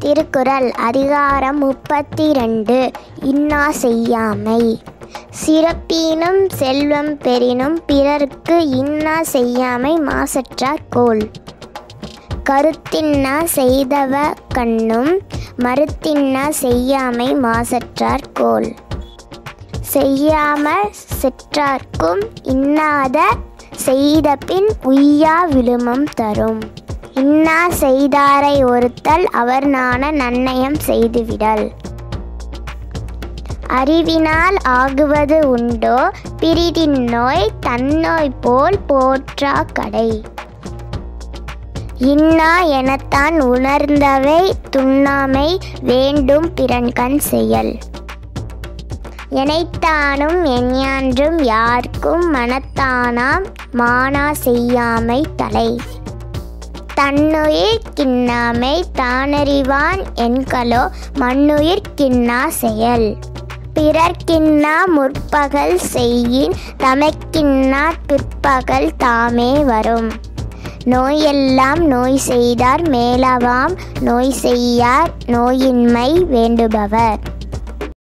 திருக்குறள் அதிகாரம் முப்பத்தி ரெண்டு இன்னா செய்யாமை சிறப்பினும் செல்வம் பெறினும் பிறர்க்கு இன்னா செய்யாமை மாசற்றார் கோல் கருத்தின்னா செய்தவ கண்ணும் மறுத்தின்னா செய்யாமை மாசற்றார் கோல் செய்யாமல் செற்றார்க்கும் இன்னாத செய்தபின் உய்யா விழுமம் தரும் இன்னா செய்தாரை ஒருத்தல் அவர் நாண நன்னயம் செய்துவிடல் அறிவினால் ஆகுவது உண்டோ பிரிதின் நோய் தன்னோய் போல் போற்றா கடை இன்னா எனத்தான் உணர்ந்தவை துண்ணாமை வேண்டும் பிறன்கண் செயல் எனைத்தானும் எஞ்ஞான்றும் யார்க்கும் மனத்தானாம் மானா செய்யாமை தலை தன்னுயிர் கிண்ணாமை தானறிவான் என்களோ மண்ணுயிர் கிண்ணா செயல் பிறர்க்கின்னா முற்பகல் செய்யின் தமக்கின்னா பிற்பகல் தாமே வரும் நோயெல்லாம் நோய் செய்தார் மேலவாம் நோய் செய்யார் நோயின்மை வேண்டுபவர்